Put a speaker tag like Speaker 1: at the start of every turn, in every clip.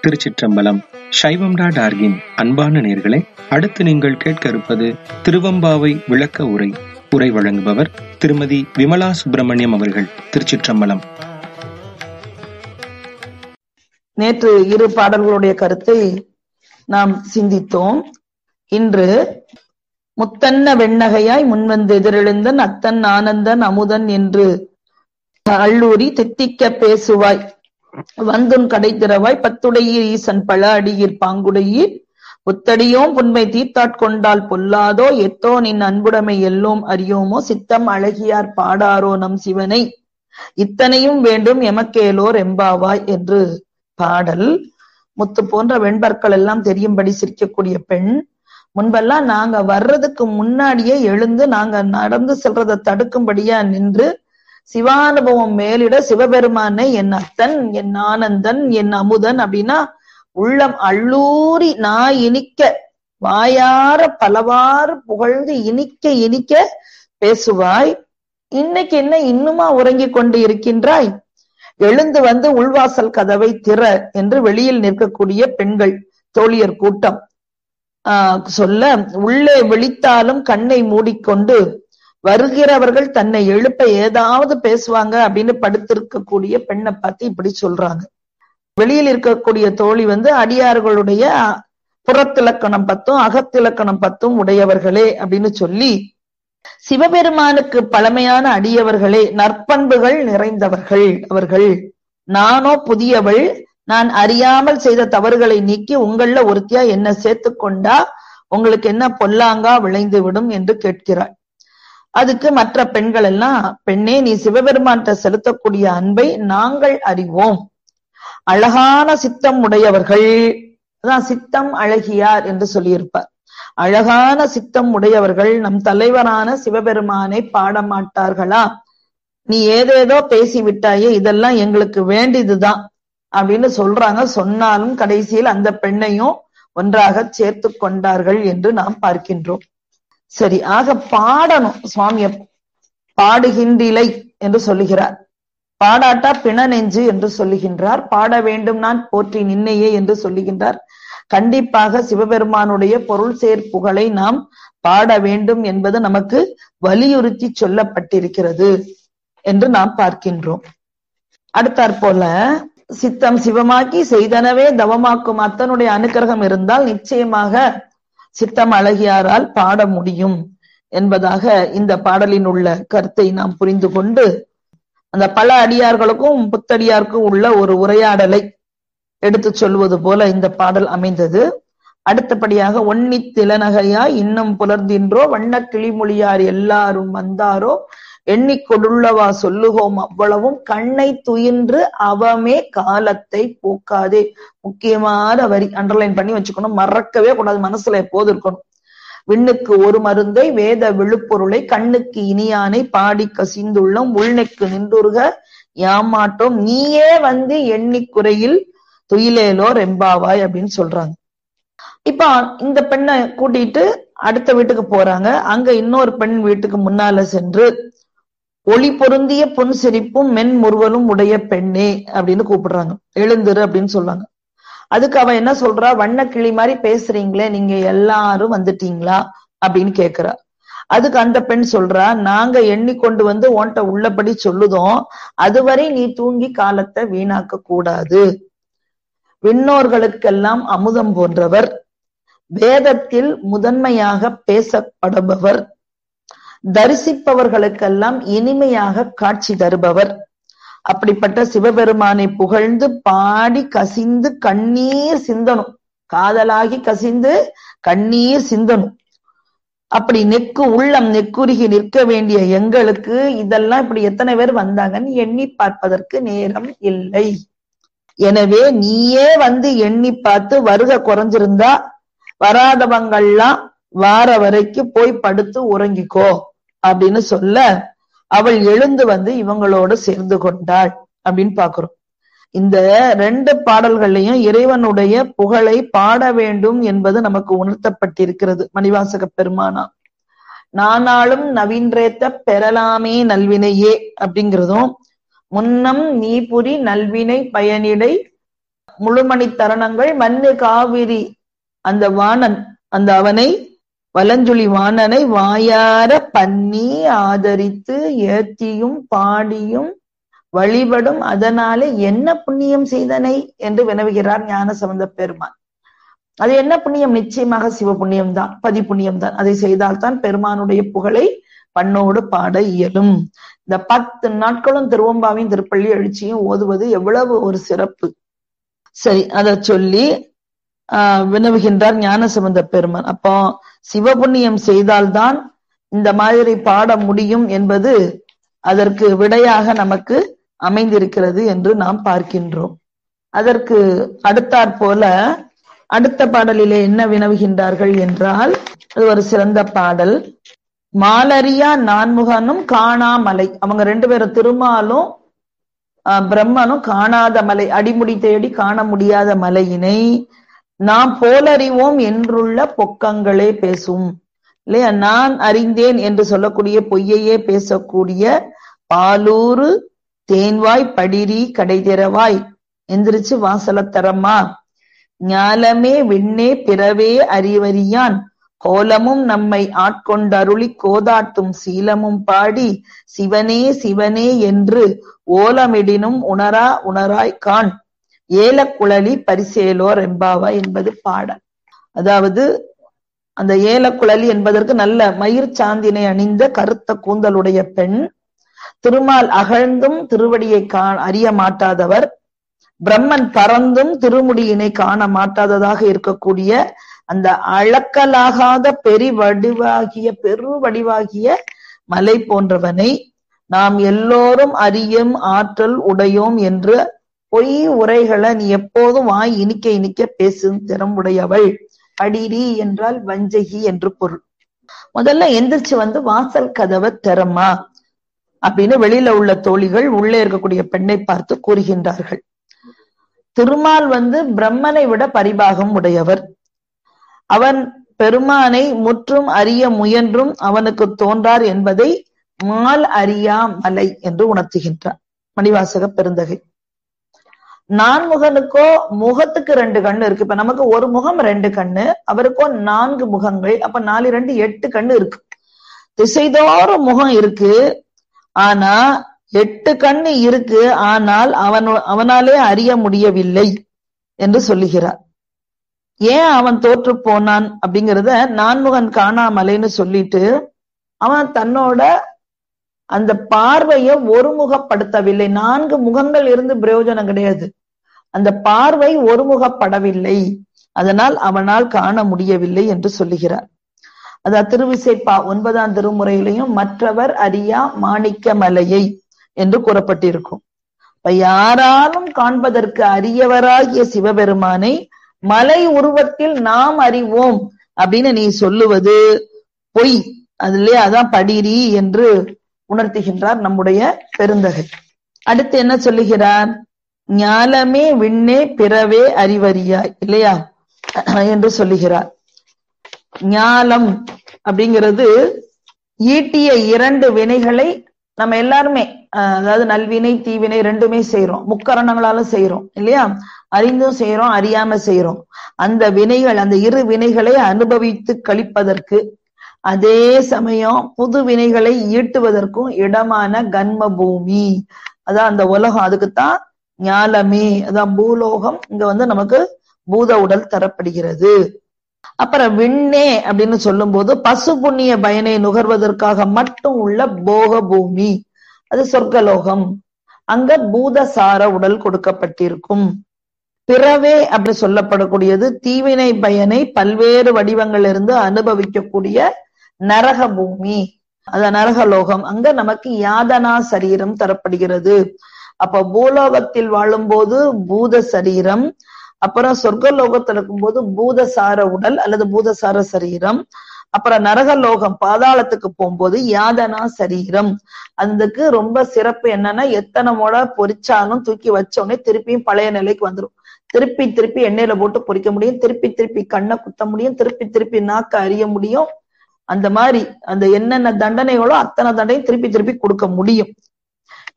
Speaker 1: திருச்சிற்றம்பலம் சைவம் டாட் ஆர்கின் அன்பான நேர்களே அடுத்து நீங்கள் கேட்க இருப்பது திருவம்பாவை விளக்க உரை உரை வழங்குபவர் திருமதி விமலா சுப்பிரமணியம் அவர்கள் திருச்சிற்றம்பலம்
Speaker 2: நேற்று இரு பாடல்களுடைய கருத்தை நாம் சிந்தித்தோம் இன்று முத்தன்ன வெண்ணகையாய் முன்வந்து எதிரெழுந்தன் அத்தன் ஆனந்தன் அமுதன் என்று அள்ளூரி தித்திக்க பேசுவாய் வந்துன் கடை திறவாய் பத்துடையீர் ஈசன் பல அடியிற் பாங்குடையீர் புத்தடியோம் புன்மை தீர்த்தாட்கொண்டால் பொல்லாதோ எத்தோ நின் அன்புடைமை எல்லோம் அறியோமோ சித்தம் அழகியார் பாடாரோ நம் சிவனை இத்தனையும் வேண்டும் எமக்கேலோர் எம்பாவாய் என்று பாடல் முத்து போன்ற வெண்பற்கள் எல்லாம் தெரியும்படி சிரிக்கக்கூடிய பெண் முன்பெல்லாம் நாங்க வர்றதுக்கு முன்னாடியே எழுந்து நாங்க நடந்து செல்றதை தடுக்கும்படியா நின்று சிவானுபவம் மேலிட சிவபெருமானை என் அத்தன் என் ஆனந்தன் என் அமுதன் அப்படின்னா உள்ளம் அள்ளூரி நான் இனிக்க வாயார பலவாறு புகழ்ந்து இனிக்க இனிக்க பேசுவாய் இன்னைக்கு என்ன இன்னுமா உறங்கிக் கொண்டு இருக்கின்றாய் எழுந்து வந்து உள்வாசல் கதவை திற என்று வெளியில் நிற்கக்கூடிய பெண்கள் தோழியர் கூட்டம் ஆஹ் சொல்ல உள்ளே விழித்தாலும் கண்ணை மூடிக்கொண்டு வருகிறவர்கள் தன்னை எழுப்ப ஏதாவது பேசுவாங்க அப்படின்னு படுத்திருக்கக்கூடிய பெண்ணை பார்த்து இப்படி சொல்றாங்க வெளியில் இருக்கக்கூடிய தோழி வந்து அடியார்களுடைய புறத்திலக்கணம் பத்தும் அகத்திலக்கணம் பத்தும் உடையவர்களே அப்படின்னு சொல்லி சிவபெருமானுக்கு பழமையான அடியவர்களே நற்பண்புகள் நிறைந்தவர்கள் அவர்கள் நானோ புதியவள் நான் அறியாமல் செய்த தவறுகளை நீக்கி உங்கள ஒருத்தியா என்ன சேர்த்து கொண்டா உங்களுக்கு என்ன பொல்லாங்கா விளைந்து விடும் என்று கேட்கிறாள் அதுக்கு மற்ற பெண்கள் எல்லாம் பெண்ணே நீ சிவபெருமான்கிட்ட செலுத்தக்கூடிய அன்பை நாங்கள் அறிவோம் அழகான சித்தம் உடையவர்கள் அதான் சித்தம் அழகியார் என்று சொல்லியிருப்பார் அழகான சித்தம் உடையவர்கள் நம் தலைவரான சிவபெருமானை பாட மாட்டார்களா நீ ஏதேதோ பேசி விட்டாயே இதெல்லாம் எங்களுக்கு வேண்டியதுதான் அப்படின்னு சொல்றாங்க சொன்னாலும் கடைசியில் அந்த பெண்ணையும் ஒன்றாக சேர்த்து கொண்டார்கள் என்று நாம் பார்க்கின்றோம் சரி ஆக பாடணும் சுவாமிய பாடுகின்றிலை என்று சொல்லுகிறார் பாடாட்டா பிண நெஞ்சு என்று சொல்லுகின்றார் பாட வேண்டும் நான் போற்றி நின்னையே என்று சொல்லுகின்றார் கண்டிப்பாக சிவபெருமானுடைய பொருள் சேர்ப்புகளை நாம் பாட வேண்டும் என்பது நமக்கு வலியுறுத்தி சொல்லப்பட்டிருக்கிறது என்று நாம் பார்க்கின்றோம் அடுத்தாற் போல சித்தம் சிவமாக்கி செய்தனவே தவமாக்கும் அத்தனுடைய அனுக்கிரகம் இருந்தால் நிச்சயமாக சித்தம் அழகியாரால் பாட முடியும் என்பதாக இந்த பாடலின் உள்ள கருத்தை நாம் புரிந்து கொண்டு அந்த பல அடியார்களுக்கும் புத்தடியாருக்கும் உள்ள ஒரு உரையாடலை எடுத்து சொல்வது போல இந்த பாடல் அமைந்தது அடுத்தபடியாக ஒன்னி திலநகையா இன்னும் புலர்ந்தின்றோ வண்ண கிளிமொழியார் எல்லாரும் வந்தாரோ எண்ணிக்கொடுள்ளவா சொல்லுகோம் அவ்வளவும் கண்ணை துயின்று அவமே காலத்தை போக்காதே முக்கியமான வரி அண்டர்லைன் பண்ணி வச்சுக்கணும் மறக்கவே கூடாது மனசுல எப்போது இருக்கணும் விண்ணுக்கு ஒரு மருந்தை வேத விழுப்பொருளை கண்ணுக்கு இனியானை பாடி கசிந்துள்ளம் உள்நெக்கு நின்றுருக யாமாட்டோம் நீயே வந்து எண்ணிக்குறையில் துயிலேலோ ரெம்பாவாய் அப்படின்னு சொல்றாங்க இப்ப இந்த பெண்ணை கூட்டிட்டு அடுத்த வீட்டுக்கு போறாங்க அங்க இன்னொரு பெண் வீட்டுக்கு முன்னால சென்று ஒளி பொருந்திய பொன் சிரிப்பும் மென் முறுவலும் உடைய பெண்ணே அப்படின்னு கூப்பிடுறாங்க எழுந்துரு அப்படின்னு சொல்றாங்க அதுக்கு அவ என்ன சொல்றா வண்ண கிளி மாதிரி பேசுறீங்களே நீங்க எல்லாரும் வந்துட்டீங்களா அப்படின்னு கேக்குறா அதுக்கு அந்த பெண் சொல்றா நாங்க எண்ணி கொண்டு வந்து உன்ட்ட உள்ளபடி சொல்லுதோம் அதுவரை நீ தூங்கி காலத்தை வீணாக்க கூடாது விண்ணோர்களுக்கெல்லாம் அமுதம் போன்றவர் வேதத்தில் முதன்மையாக பேசப்படுபவர் தரிசிப்பவர்களுக்கெல்லாம் இனிமையாக காட்சி தருபவர் அப்படிப்பட்ட சிவபெருமானை புகழ்ந்து பாடி கசிந்து கண்ணீர் சிந்தனும் காதலாகி கசிந்து கண்ணீர் சிந்தனும் அப்படி நெக்கு உள்ளம் நெக்குருகி நிற்க வேண்டிய எங்களுக்கு இதெல்லாம் இப்படி எத்தனை பேர் வந்தாங்கன்னு எண்ணி பார்ப்பதற்கு நேரம் இல்லை எனவே நீயே வந்து எண்ணி பார்த்து வருக குறைஞ்சிருந்தா வராதவங்கள்லாம் வார வரைக்கும் போய் படுத்து உறங்கிக்கோ அப்படின்னு சொல்ல அவள் எழுந்து வந்து இவங்களோடு சேர்ந்து கொண்டாள் அப்படின்னு பாக்குறோம் இந்த ரெண்டு பாடல்கள்லையும் இறைவனுடைய புகழை பாட வேண்டும் என்பது நமக்கு உணர்த்தப்பட்டிருக்கிறது மணிவாசக பெருமானா நானாலும் நவீன்றேத்த பெறலாமே நல்வினையே அப்படிங்கிறதும் முன்னம் நீ புரி நல்வினை பயனிடை முழுமணி தருணங்கள் மண்ணு காவிரி அந்த வாணன் அந்த அவனை வலஞ்சுழி வாணனை வாயார பண்ணி ஆதரித்து ஏத்தியும் பாடியும் வழிபடும் அதனாலே என்ன புண்ணியம் செய்தனை என்று வினவுகிறார் ஞான சம்பந்த பெருமான் அது என்ன புண்ணியம் நிச்சயமாக சிவ புண்ணியம் தான் பதி புண்ணியம் தான் அதை செய்தால்தான் பெருமானுடைய புகழை பண்ணோடு பாட இயலும் இந்த பத்து நாட்களும் திருவம்பாவையும் திருப்பள்ளி எழுச்சியும் ஓதுவது எவ்வளவு ஒரு சிறப்பு சரி அத சொல்லி ஆஹ் வினவுகின்றார் ஞானசம்பந்த பெருமான் அப்போ சிவபுண்ணியம் செய்தால்தான் இந்த மாதிரி பாட முடியும் என்பது அதற்கு விடையாக நமக்கு அமைந்திருக்கிறது என்று நாம் பார்க்கின்றோம் அதற்கு அடுத்தாற் போல அடுத்த பாடலிலே என்ன வினவுகின்றார்கள் என்றால் அது ஒரு சிறந்த பாடல் மாலரியா நான்முகனும் காணாமலை அவங்க ரெண்டு பேரும் திருமாலும் பிரம்மனும் காணாத மலை அடிமுடி தேடி காண முடியாத மலையினை நாம் போலறிவோம் என்றுள்ள பொக்கங்களே பேசும் இல்லையா நான் அறிந்தேன் என்று சொல்லக்கூடிய பொய்யையே பேசக்கூடிய பாலூரு தேன்வாய் படிரி கடைதிரவாய் எந்திரிச்சு வாசல தரமா ஞாலமே விண்ணே பிறவே அறிவறியான் கோலமும் நம்மை ஆட்கொண்டருளி கோதாட்டும் சீலமும் பாடி சிவனே சிவனே என்று ஓலமிடினும் உணரா உணராய் கான் ஏலக்குழலி பரிசேலோர் எம்பாவா என்பது பாடல் அதாவது அந்த ஏலக்குழலி என்பதற்கு நல்ல மயிர் சாந்தினை அணிந்த கருத்த கூந்தலுடைய பெண் திருமால் அகழ்ந்தும் திருவடியை கா அறிய மாட்டாதவர் பிரம்மன் பறந்தும் திருமுடியினை காண மாட்டாததாக இருக்கக்கூடிய அந்த அளக்கலாகாத பெரி வடிவாகிய பெரு வடிவாகிய மலை போன்றவனை நாம் எல்லோரும் அறியும் ஆற்றல் உடையோம் என்று பொய் உரைகளை நீ எப்போதும் வாய் இனிக்க இனிக்க பேசும் திறம் உடையவள் அடிரி என்றால் வஞ்சகி என்று பொருள் முதல்ல எந்திரிச்சு வந்து வாசல் கதவை திறமா அப்படின்னு வெளியில உள்ள தோழிகள் உள்ளே இருக்கக்கூடிய பெண்ணை பார்த்து கூறுகின்றார்கள் திருமால் வந்து பிரம்மனை விட பரிபாகம் உடையவர் அவன் பெருமானை முற்றும் அறிய முயன்றும் அவனுக்கு தோன்றார் என்பதை மால் அறியா மலை என்று உணர்த்துகின்றார் மணிவாசக பெருந்தகை நான்முகனுக்கோ முகத்துக்கு ரெண்டு கண்ணு இருக்கு இப்ப நமக்கு ஒரு முகம் ரெண்டு கண்ணு அவருக்கோ நான்கு முகங்கள் அப்ப நாலு ரெண்டு எட்டு கண்ணு இருக்கு திசைதோறும் முகம் இருக்கு ஆனா எட்டு கண்ணு இருக்கு ஆனால் அவன் அவனாலே அறிய முடியவில்லை என்று சொல்லுகிறார் ஏன் அவன் தோற்று போனான் அப்படிங்கிறத நான்முகன் காணாமலைன்னு சொல்லிட்டு அவன் தன்னோட அந்த பார்வையை ஒருமுகப்படுத்தவில்லை நான்கு முகங்கள் இருந்து பிரயோஜனம் கிடையாது அந்த பார்வை ஒருமுகப்படவில்லை அதனால் அவனால் காண முடியவில்லை என்று சொல்லுகிறார் அது திருவிசைப்பா ஒன்பதாம் திருமுறையிலையும் மற்றவர் அறியா மாணிக்க மலையை என்று கூறப்பட்டிருக்கும் இப்ப யாராலும் காண்பதற்கு அரியவராகிய சிவபெருமானை மலை உருவத்தில் நாம் அறிவோம் அப்படின்னு நீ சொல்லுவது பொய் அதுலயே அதான் படிரி என்று உணர்த்துகின்றார் நம்முடைய பெருந்தகை அடுத்து என்ன சொல்லுகிறார் ஞாலமே விண்ணே பிறவே அறிவறியாய் இல்லையா என்று சொல்லுகிறார் ஞாலம் அப்படிங்கிறது ஈட்டிய இரண்டு வினைகளை நம்ம எல்லாருமே அதாவது நல்வினை தீவினை ரெண்டுமே செய்யறோம் முக்கரணங்களால செய்யறோம் இல்லையா அறிந்தும் செய்யறோம் அறியாம செய்யறோம் அந்த வினைகள் அந்த இரு வினைகளை அனுபவித்து கழிப்பதற்கு அதே சமயம் புது வினைகளை ஈட்டுவதற்கும் இடமான கன்ம பூமி அதான் அந்த உலகம் அதுக்குத்தான் ஞாலமே அதான் பூலோகம் இங்க வந்து நமக்கு பூத உடல் தரப்படுகிறது அப்புறம் விண்ணே அப்படின்னு சொல்லும் போது பசு புண்ணிய பயனை நுகர்வதற்காக மட்டும் உள்ள போக பூமி அது சொர்க்கலோகம் அங்க பூதசார உடல் கொடுக்கப்பட்டிருக்கும் பிறவே அப்படி சொல்லப்படக்கூடியது தீவினை பயனை பல்வேறு வடிவங்களிலிருந்து அனுபவிக்கக்கூடிய நரக பூமி அத நரகலோகம் அங்க நமக்கு யாதனா சரீரம் தரப்படுகிறது அப்ப பூலோகத்தில் வாழும்போது பூத சரீரம் அப்புறம் சொர்க்கலோகத்தில் இருக்கும்போது பூதசார உடல் அல்லது பூதசார சரீரம் அப்புறம் நரகலோகம் பாதாளத்துக்கு போகும்போது யாதனா சரீரம் அதுக்கு ரொம்ப சிறப்பு என்னன்னா எத்தனை முறை பொரிச்சாலும் தூக்கி வச்சோடனே திருப்பியும் பழைய நிலைக்கு வந்துடும் திருப்பி திருப்பி எண்ணெயில போட்டு பொரிக்க முடியும் திருப்பி திருப்பி கண்ணை குத்த முடியும் திருப்பி திருப்பி நாக்க அறிய முடியும் அந்த மாதிரி அந்த என்னென்ன தண்டனைகளோ அத்தனை தண்டையும் திருப்பி திருப்பி கொடுக்க முடியும்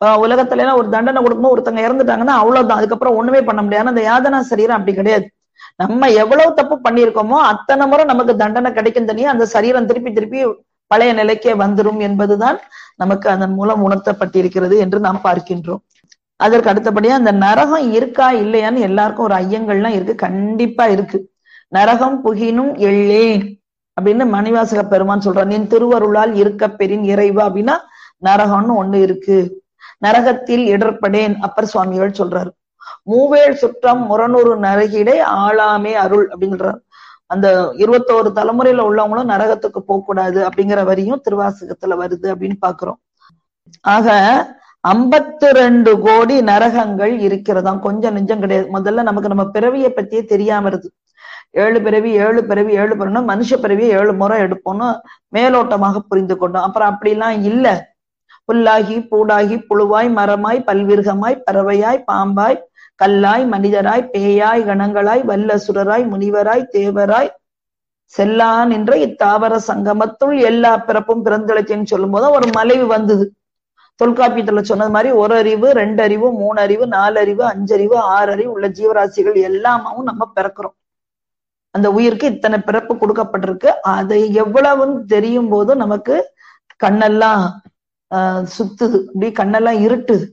Speaker 2: அஹ் உலகத்துல எல்லாம் ஒரு தண்டனை கொடுக்கும்போது ஒருத்தங்க இறந்துட்டாங்கன்னா அவ்வளவுதான் அதுக்கப்புறம் ஒண்ணுமே பண்ண முடியாது ஆனா அந்த யாதனா சரீரம் அப்படி கிடையாது நம்ம எவ்வளவு தப்பு பண்ணியிருக்கோமோ அத்தனை முறை நமக்கு தண்டனை கிடைக்கும் தனியா அந்த சரீரம் திருப்பி திருப்பி பழைய நிலைக்கே வந்துரும் என்பதுதான் நமக்கு அதன் மூலம் உணர்த்தப்பட்டிருக்கிறது என்று நாம் பார்க்கின்றோம் அதற்கு அடுத்தபடியா அந்த நரகம் இருக்கா இல்லையான்னு எல்லாருக்கும் ஒரு ஐயங்கள்லாம் இருக்கு கண்டிப்பா இருக்கு நரகம் புகினும் எள்ளேன் அப்படின்னு மணிவாசக பெருமான் சொல்றான் நின் திருவருளால் இருக்க பெறின் இறைவா அப்படின்னா நரகம்னு ஒண்ணு இருக்கு நரகத்தில் இடர்படேன் அப்பர் சுவாமிகள் சொல்றாரு மூவேள் சுற்றம் முரநூறு நரகிடை ஆளாமே அருள் அப்படின்னு சொல்றாரு அந்த இருபத்தோரு தலைமுறையில உள்ளவங்களும் நரகத்துக்கு போக கூடாது அப்படிங்கிற வரியும் திருவாசகத்துல வருது அப்படின்னு பாக்குறோம் ஆக ஐம்பத்தி ரெண்டு கோடி நரகங்கள் இருக்கிறதாம் கொஞ்சம் நெஞ்சம் கிடையாது முதல்ல நமக்கு நம்ம பிறவியை பத்தியே தெரியாம வருது ஏழு பிறவி ஏழு பிறவி ஏழு பிறவினா மனுஷ பிறவியை ஏழு முறை எடுப்போம்னு மேலோட்டமாக புரிந்து கொண்டோம் அப்புறம் அப்படிலாம் இல்ல புல்லாகி பூடாகி புழுவாய் மரமாய் பல்விருகமாய் பறவையாய் பாம்பாய் கல்லாய் மனிதராய் பேயாய் கணங்களாய் வல்லசுரராய் முனிவராய் தேவராய் செல்லான் என்ற இத்தாவர சங்கமத்துள் எல்லா பிறப்பும் பிறந்தளிச்சேன்னு சொல்லும் போது ஒரு மலைவு வந்தது தொல்காப்பியத்துல சொன்னது மாதிரி ஒரு அறிவு ரெண்டு அறிவு மூணு அறிவு நாலு அறிவு அஞ்சு அறிவு ஆறு அறிவு உள்ள ஜீவராசிகள் எல்லாமாவும் நம்ம பிறக்கிறோம் அந்த உயிருக்கு இத்தனை பிறப்பு கொடுக்கப்பட்டிருக்கு அதை எவ்வளவுன்னு தெரியும் போது நமக்கு கண்ணெல்லாம் ஆஹ் சுத்துது அப்படி கண்ணெல்லாம் இருட்டுது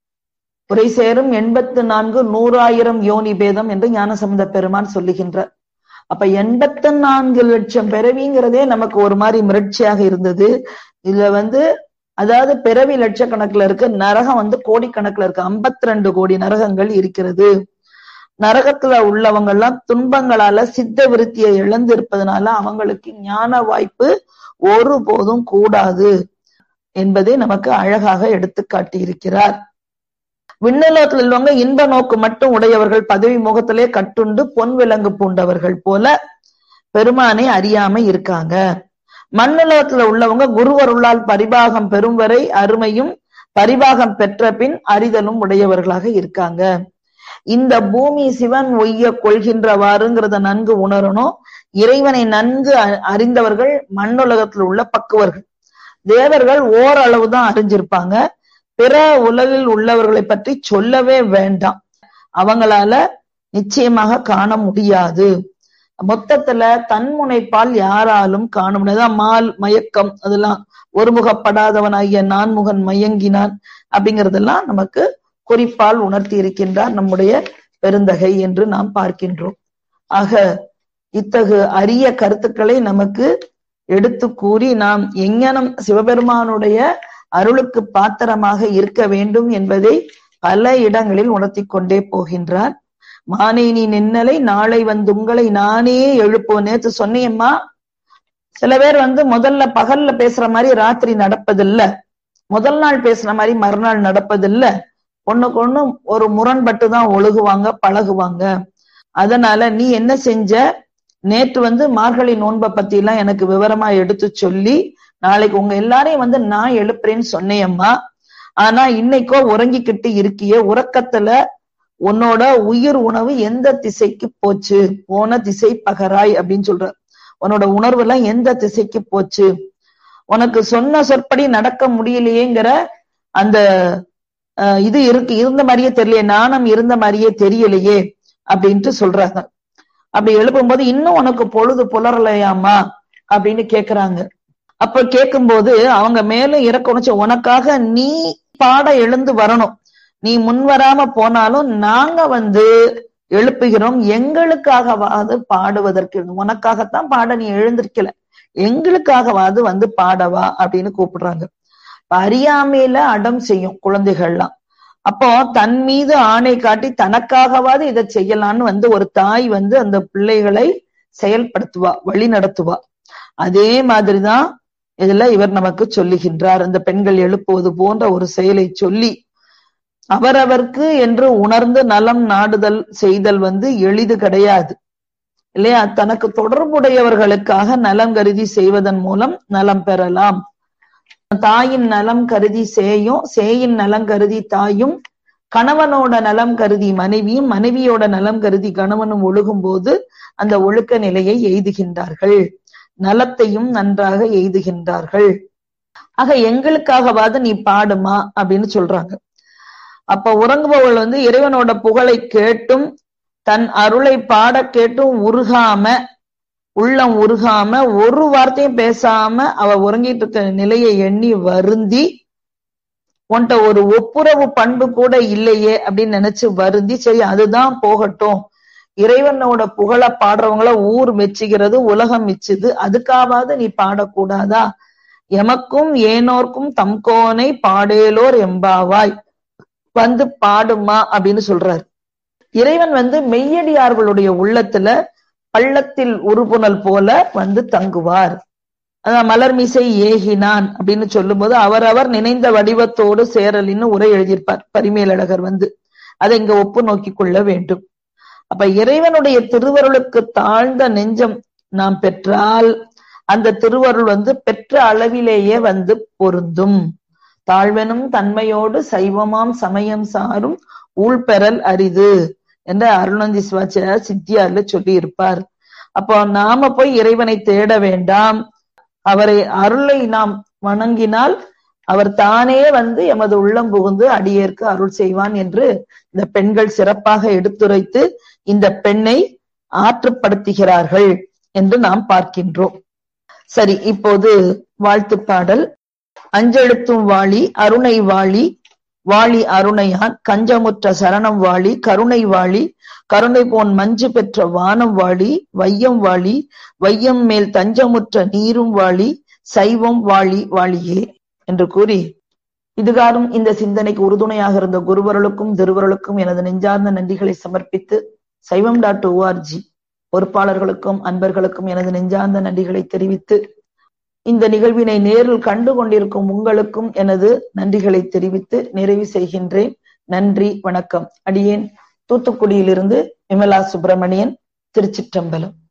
Speaker 2: உரை சேரும் எண்பத்து நான்கு நூறாயிரம் யோனி பேதம் என்று ஞானசம்பந்த பெருமான் சொல்லுகின்றார் அப்ப எண்பத்தி நான்கு லட்சம் பிறவிங்கிறதே நமக்கு ஒரு மாதிரி மிரட்சியாக இருந்தது இதுல வந்து அதாவது பிறவி லட்சக்கணக்குல இருக்கு நரகம் வந்து கோடிக்கணக்குல இருக்கு ஐம்பத்தி ரெண்டு கோடி நரகங்கள் இருக்கிறது நரகத்துல உள்ளவங்க எல்லாம் துன்பங்களால சித்த விருத்தியை இழந்து இருப்பதனால அவங்களுக்கு ஞான வாய்ப்பு ஒருபோதும் கூடாது என்பதை நமக்கு அழகாக எடுத்து காட்டியிருக்கிறார் விண்ணுலகத்தில் உள்ளவங்க இன்ப நோக்கு மட்டும் உடையவர்கள் பதவி முகத்திலே கட்டுண்டு பொன் விலங்கு பூண்டவர்கள் போல பெருமானை அறியாம இருக்காங்க மண்ணுலகத்துல உள்ளவங்க குருவருளால் பரிபாகம் பெறும் வரை அருமையும் பரிபாகம் பெற்ற பின் அறிதலும் உடையவர்களாக இருக்காங்க இந்த பூமி சிவன் ஒய்ய கொள்கின்றவாறுங்கிறத நன்கு உணரணும் இறைவனை நன்கு அறிந்தவர்கள் மண்ணுலகத்தில் உள்ள பக்குவர்கள் தேவர்கள் ஓரளவு தான் அறிஞ்சிருப்பாங்க பிற உலகில் உள்ளவர்களை பற்றி சொல்லவே வேண்டாம் அவங்களால நிச்சயமாக காண முடியாது மொத்தத்துல தன்முனைப்பால் யாராலும் காண முடியாது மால் மயக்கம் அதெல்லாம் ஒருமுகப்படாதவனாகிய நான்முகன் மயங்கினான் அப்படிங்கறதெல்லாம் நமக்கு குறிப்பால் உணர்த்தி இருக்கின்றார் நம்முடைய பெருந்தகை என்று நாம் பார்க்கின்றோம் ஆக இத்தகு அரிய கருத்துக்களை நமக்கு எடுத்து கூறி நாம் எங்கனம் சிவபெருமானுடைய அருளுக்கு பாத்திரமாக இருக்க வேண்டும் என்பதை பல இடங்களில் உணர்த்தி கொண்டே போகின்றார் மானே நீ நின்னலை நாளை வந்து உங்களை நானே எழுப்போம் நேத்து சொன்னியம்மா சில பேர் வந்து முதல்ல பகல்ல பேசுற மாதிரி ராத்திரி நடப்பதில்ல முதல் நாள் பேசுற மாதிரி மறுநாள் நடப்பதில்ல ஒண்ணுக்கு ஒண்ணு ஒரு முரண்பட்டு தான் ஒழுகுவாங்க பழகுவாங்க அதனால நீ என்ன செஞ்ச நேற்று வந்து மார்கழி நோன்பை பத்தி எல்லாம் எனக்கு விவரமா எடுத்து சொல்லி நாளைக்கு உங்க எல்லாரையும் வந்து நான் எழுப்புறேன்னு சொன்னேம்மா ஆனா இன்னைக்கோ உறங்கிக்கிட்டு இருக்கிய உறக்கத்துல உன்னோட உயிர் உணவு எந்த திசைக்கு போச்சு போன திசை பகராய் அப்படின்னு சொல்ற உன்னோட உணர்வு எல்லாம் எந்த திசைக்கு போச்சு உனக்கு சொன்ன சொற்படி நடக்க முடியலையேங்கிற அந்த இது இருக்கு இருந்த மாதிரியே தெரியலையே நாணம் இருந்த மாதிரியே தெரியலையே அப்படின்ட்டு சொல்றாங்க அப்படி எழுப்பும்போது இன்னும் உனக்கு பொழுது புலரலையாமா அப்படின்னு கேக்குறாங்க அப்ப கேட்கும்போது அவங்க மேலும் இறக்க உனக்காக நீ பாட எழுந்து வரணும் நீ முன் வராம போனாலும் நாங்க வந்து எழுப்புகிறோம் எங்களுக்காகவாது பாடுவதற்கு உனக்காகத்தான் பாட நீ எழுந்திருக்கல எங்களுக்காகவாது வந்து பாடவா அப்படின்னு கூப்பிடுறாங்க அறியாமையில அடம் செய்யும் குழந்தைகள்லாம் அப்போ தன் மீது ஆணை காட்டி தனக்காகவாது இதை செய்யலான்னு வந்து ஒரு தாய் வந்து அந்த பிள்ளைகளை செயல்படுத்துவா வழி நடத்துவா அதே மாதிரிதான் இதுல இவர் நமக்கு சொல்லுகின்றார் அந்த பெண்கள் எழுப்புவது போன்ற ஒரு செயலை சொல்லி அவரவர்க்கு என்று உணர்ந்து நலம் நாடுதல் செய்தல் வந்து எளிது கிடையாது இல்லையா தனக்கு தொடர்புடையவர்களுக்காக நலம் கருதி செய்வதன் மூலம் நலம் பெறலாம் தாயின் நலம் கருதி சேயும் சேயின் நலம் கருதி தாயும் கணவனோட நலம் கருதி மனைவியும் மனைவியோட நலம் கருதி கணவனும் ஒழுகும் போது அந்த ஒழுக்க நிலையை எய்துகின்றார்கள் நலத்தையும் நன்றாக எய்துகின்றார்கள் ஆக எங்களுக்காகவாது நீ பாடுமா அப்படின்னு சொல்றாங்க அப்ப உறங்குபவள் வந்து இறைவனோட புகழை கேட்டும் தன் அருளை பாட கேட்டும் உருகாம உள்ளம் உருகாம ஒரு வார்த்தையும் பேசாம அவ உறங்கிட்டு இருக்க நிலையை எண்ணி வருந்தி உன்ட்ட ஒரு ஒப்புரவு பண்பு கூட இல்லையே அப்படின்னு நினைச்சு வருந்தி சரி அதுதான் போகட்டும் இறைவனோட புகழ பாடுறவங்கள ஊர் மெச்சுகிறது உலகம் மெச்சுது அதுக்காவது நீ பாடக்கூடாதா எமக்கும் ஏனோர்க்கும் தம்கோனை பாடேலோர் எம்பாவாய் வந்து பாடுமா அப்படின்னு சொல்றாரு இறைவன் வந்து மெய்யடியார்களுடைய உள்ளத்துல பள்ளத்தில் உருபுணல் போல வந்து தங்குவார் அதான் மலர் மிசை ஏகினான் அப்படின்னு சொல்லும்போது அவரவர் நினைந்த வடிவத்தோடு சேரலின்னு உரை எழுதியிருப்பார் பரிமேலழகர் வந்து அதை இங்க ஒப்பு நோக்கி கொள்ள வேண்டும் அப்ப இறைவனுடைய திருவருளுக்கு தாழ்ந்த நெஞ்சம் நாம் பெற்றால் அந்த திருவருள் வந்து பெற்ற அளவிலேயே வந்து பொருந்தும் தாழ்வெனும் தன்மையோடு சைவமாம் சமயம் சாரும் ஊழ்பெறல் அரிது என்ற அருணந்தி சிவாச்சாரியார் சித்தியார்ல சொல்லி இருப்பார் அப்போ நாம போய் இறைவனை தேட வேண்டாம் அவரை அருளை நாம் வணங்கினால் அவர் தானே வந்து எமது உள்ளம் புகுந்து அடியேற்கு அருள் செய்வான் என்று இந்த பெண்கள் சிறப்பாக எடுத்துரைத்து இந்த பெண்ணை ஆற்றுப்படுத்துகிறார்கள் என்று நாம் பார்க்கின்றோம் சரி இப்போது வாழ்த்து பாடல் அஞ்செழுத்தும் வாளி அருணை வாளி வாளி அருணையான் கஞ்சமுற்ற சரணம் வாளி கருணை வாளி கருணை போன் மஞ்சு பெற்ற வானம் வாளி வையம் வாளி வையம் மேல் தஞ்சமுற்ற நீரும் வாளி சைவம் வாளி வாளியே என்று கூறி இதுகாரும் இந்த சிந்தனைக்கு உறுதுணையாக இருந்த குருவர்களுக்கும் திருவருளுக்கும் எனது நெஞ்சார்ந்த நன்றிகளை சமர்ப்பித்து சைவம் டாட் ஓஆர்ஜி பொறுப்பாளர்களுக்கும் அன்பர்களுக்கும் எனது நெஞ்சார்ந்த நன்றிகளை தெரிவித்து இந்த நிகழ்வினை நேரில் கண்டு கொண்டிருக்கும் உங்களுக்கும் எனது நன்றிகளை தெரிவித்து நிறைவு செய்கின்றேன் நன்றி வணக்கம் அடியேன் தூத்துக்குடியிலிருந்து விமலா சுப்பிரமணியன் திருச்சிற்றம்பலம்